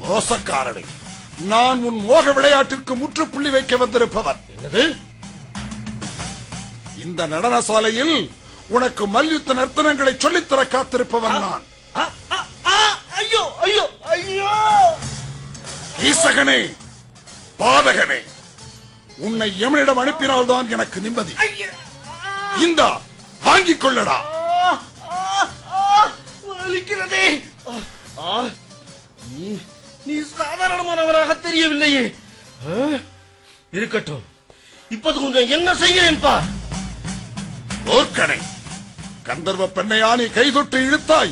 ரோசக்காரனை நான் உன் மோக விளையாட்டிற்கு முற்றுப்புள்ளி வைக்க வந்திருப்பவன் என்னது இந்த நடன சாலையில் உனக்கு மல்யுத்த நர்த்தனங்களை சொல்லித்தர காத்திருப்பவன் நான் ஆ, ஆ, ஆ, ஐயோ ஐயோ ஐயோ ஈசகனே பாதகனே உன்னை எமனிடம் அனுப்பினால்தான் எனக்கு நிம்மதி ஐயா இந்தா வாங்கிக் கொள்ளடா ஆ, ஆ, ஆ, வலிக்கிறதே ஆ, ஆ, நீ நீ சாதாரணமானவராக தெரியவில்லையே ஆ, இருக்கட்டும் இப்போது கொஞ்சம் என்ன செய்கிறேன் பா ஓர்க்கனை கந்தர்வ பெண்ணையா நீ கை தொட்டு இழுத்தாய்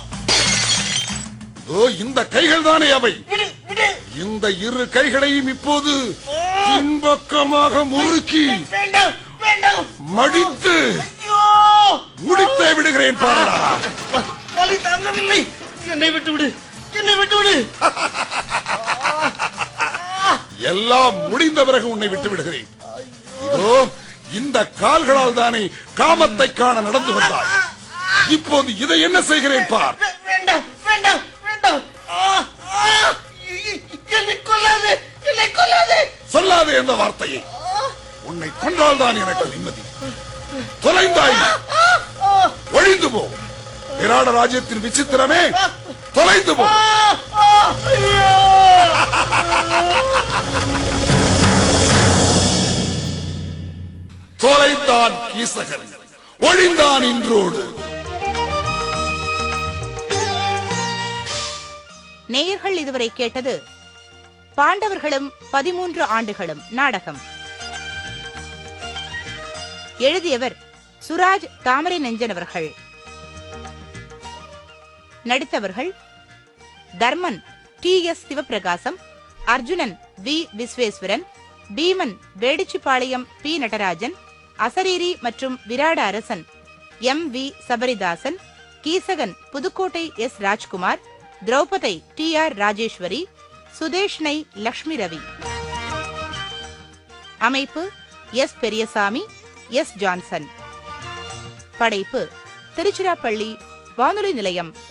ஓ இந்த கைகள் தானே அவை விடு விடு இந்த இரு கைகளையும் இப்போது பின்பக்கமாக முறுக்கி வேண்டாம் வேண்டாம் மடித்து ஐயோ முடித்தே விடுகிறேன் பாரடா வ- வலி தாங்கவில்லை என்னை விட்டு விடு என்னை விட்டு விடு எல்லாம் முடிந்த பிறகு உன்னை விட்டு விடுகிறேன் இதோ இந்த கால்களால் தானே காமத்தை காண நடந்து வந்தாய் இப்போது இதை என்ன செய்கிறேன் பார் வே- வேண்டாம் வேண்டாம் வேண்டாம் ஆ, ஆ, இ- என்னை கொல்லாதே என்னை கொல்லாதே சொல்லாதே என்ற வார்த்தையை உன்னை கொன்றால் தான் எனக்கு நிம்மதி தொலைந்தாய் ஒழிந்து போ விராட ராஜ்யத்தின் விசித்திரமே தொலைந்து போ ஆ, ஆ, ஐயோ தொலைந்தான் ஈசகன் ஒழிந்தான் இன்றோடு நேயர்கள் இதுவரை கேட்டது பாண்டவர்களும் பதிமூன்று ஆண்டுகளும் நாடகம் எழுதியவர் சுராஜ் தாமரை நெஞ்சன் அவர்கள் நடித்தவர்கள் Dharman T S Sivaprakasam Arjunan V Visweswaran Bheeman Vedichipalayam P Natarajan அசரீரி மற்றும் விராட அரசன் M V Sabaridasan Keechakan Pudukkottai S Rajkumar Draupathai T R Rajeswari Sudeshnai Lakshmi Ravi அமைப்பு எஸ் பெரியசாமி எஸ் ஜான்சன் படைப்பு திருச்சிராப்பள்ளி வானொலி நிலையம்